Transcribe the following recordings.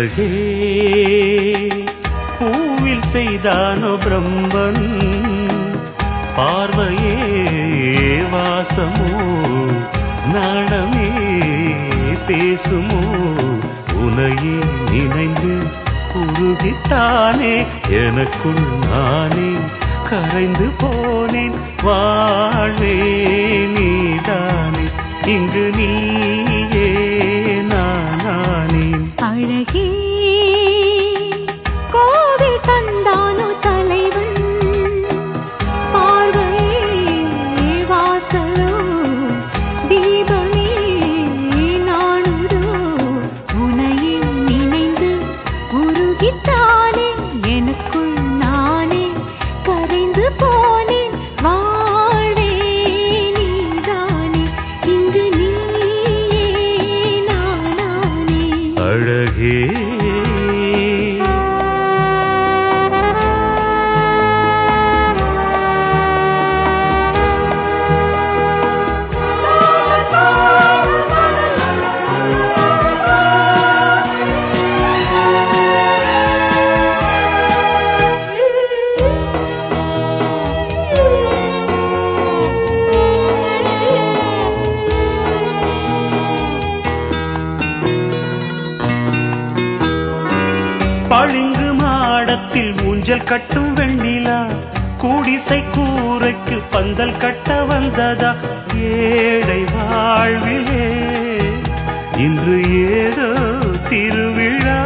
அழகே பூவில் செய்தானோ பிரம்மன் பார்வையே வாசமோ நாணமே பேசுமோ உனையே நினைந்து உருகித்தானே எனக்குள் நானே கரைந்து போனேன் வாழ்வே நீதானே இங்கு நீயே நானேன் அழகே கோவில் தந்தானோ தலைவன் பார்வையே வாசலோ தீபமே நானுதோ உனையே நினைந்து உருகித்தானே எனக்குள் நானே கரைந்து போனேன் வாழே நீதானே இங்கு நீயே நானானே அழகே பளிங்கு மாடத்தில் ஊஞ்சல் கட்டும் வெண்ணிலா கூடிசை கூரைக்கு பந்தல் கட்ட வந்ததா ஏழை வாழ்விலே இன்று ஏதோ திருவிழா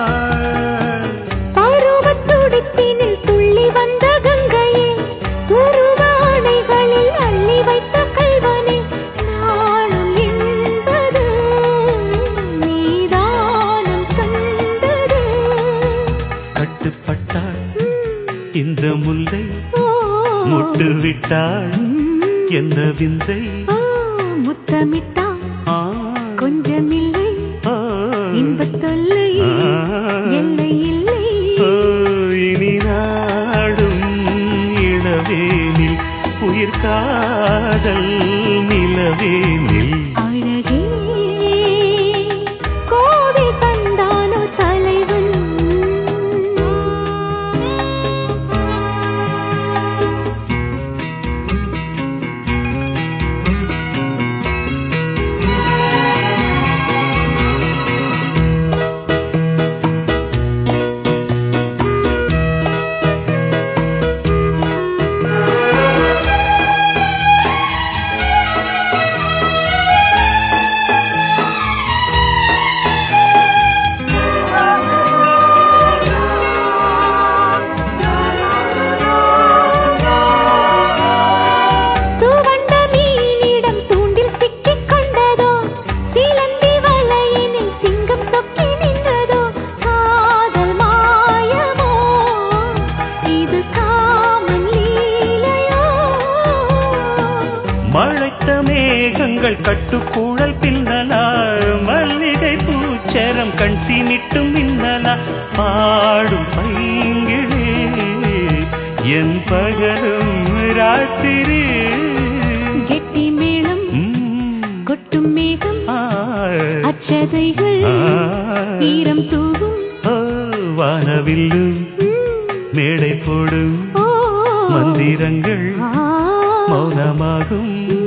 பருவத் துடிப்பினில் துள்ளி வந்த கங்கையே உருவானைகளில் அள்ளி வைத்த கல்வனே நாணம் என்பது நீதானம் கண்டது கட்டுப்பட்டாள் இந்த முல்லை ஓ, முட்டு விட்டாள் என்ன விந்தை ஓ, முத்தமிட்டான் ஆ, கொஞ்சமில்லை ஆ, இன்பத் தொல்லை ஆ. எல்லை இல்லை ஓ, இனி நாடும் இளவேனில் உயிர் காதல் நிலவேனில் அழகே கோவில் தந்தானோ தலைவன் துவண்ட மீனிடம் தூண்டில் சிக்கிக் கொண்டதோ சிலந்தி வலையினில் சிங்கம் தொக்கி நின்றதோ காதல் மாயமோ இது காமன் லீலையோ மழைத்த மேகங்கள் கட்டுக்கூழல் பின்னலா மல்லிகை பூச்சரம் கண் சீமிட்டும் மின்னலா பாடும் பைங்கிழே என் பகலும் ராத்திரி கெட்டி மேளம் ம், கொட்டும் மேகம் ஆ, அச்சதைகள் ஆ, ஈரம் தூவும் ஓ, வானவில்லு ம், மேடை போடும் ஓ மந்திரங்கள் ஆ, மௌனமாகும் ம்,